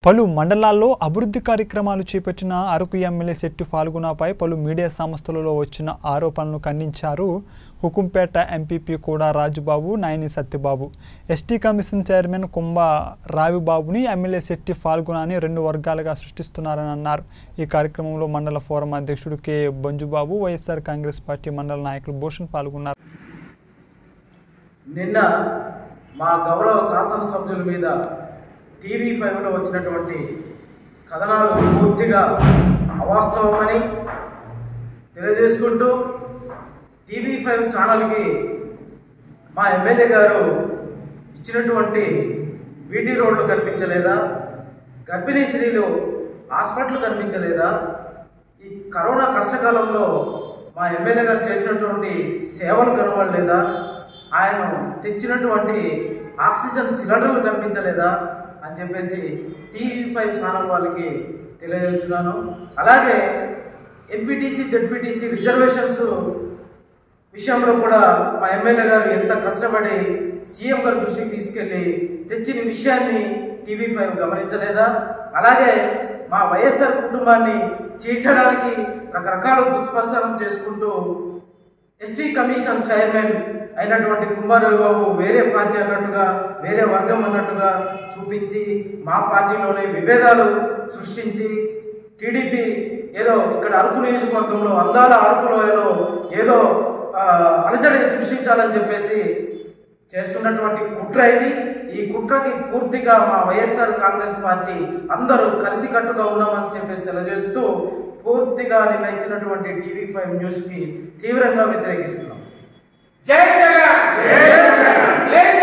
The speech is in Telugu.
పలు మండలాల్లో అభివృద్ధి కార్యక్రమాలు చేపట్టిన అరకు ఎమ్మెల్యే శెట్టి ఫాల్గునాపై పలు మీడియా సంస్థలలో వచ్చిన ఆరోపణలు ఖండించారు హుకుంపేట ఎంపీపీ కూడా Rajubabu Nayani Satyababu ST commission chairman Kumbha రావిబాబుని ఎమ్మెల్యే శెట్టి ఫాల్గునాని రెండు వర్గాలుగా సృష్టిస్తున్నారని అన్నారు ఈ కార్యక్రమంలో మండల ఫోరం అధ్యక్షుడు K Banjubabu YSR Congress party మండల నాయకులు భూషణ్ పాల్గొన్నారు నిన్న మా గౌరవ శాసనసభ్యుల మీద టీవీ ఫైవ్లో వచ్చినటువంటి కథనాలు పూర్తిగా అవాస్తవమని తెలియజేసుకుంటూ టీవీ ఫైవ్ ఛానల్కి మా ఎమ్మెల్యే గారు ఇచ్చినటువంటి బీటీ రోడ్లు కనిపించలేదా గర్భిణీ స్త్రీలు హాస్పిటల్ కనిపించలేదా ఈ కరోనా కష్టకాలంలో మా ఎమ్మెల్యే గారు చేసినటువంటి సేవలు కనబడలేదా ఆయన తెచ్చినటువంటి ఆక్సిజన్ సిలిండర్లు కనిపించలేదా అని చెప్పేసి టీవీ ఫైవ్ ఛానల్ వాళ్ళకి తెలియజేస్తున్నాను అలాగే ఎంపీటీసీ జెడ్పీటీసీ రిజర్వేషన్స్ విషయంలో కూడా మా ఎమ్మెల్యే గారు ఎంత కష్టపడి సీఎం గారి దృష్టికి తీసుకెళ్లి తెచ్చిన విషయాన్ని టీవీ ఫైవ్ గమనించలేదా అలాగే మా వైఎస్ఆర్ కుటుంబాన్ని చీల్చడానికి రకరకాల దుష్పరిసరం చేసుకుంటూ ఎస్టీ కమిషన్ చైర్మన్ అయినటువంటి కుమారవి బాబు వేరే పార్టీ అన్నట్టుగా వేరే వర్గం అన్నట్టుగా చూపించి మా పార్టీలోనే విభేదాలు సృష్టించి టీడీపీ ఏదో ఇక్కడ అరకు నియోజకవర్గంలో అందాల అరకులోయలో ఏదో ఆ, అలజడి సృష్టించాలని చెప్పేసి చేస్తున్నటువంటి కుట్ర ఇది ఈ కుట్రకి పూర్తిగా మా వైఎస్ఆర్ కాంగ్రెస్ పార్టీ అందరూ కలిసికట్టుగా ఉన్నామని చెప్పేసి తెలియజేస్తూ పూర్తిగా నిన్న ఇచ్చినటువంటి టీవీ ఫైవ్ న్యూస్ కి తీవ్రంగా వ్యతిరేకిస్తున్నాం జై జగన్ జై జగన్ జై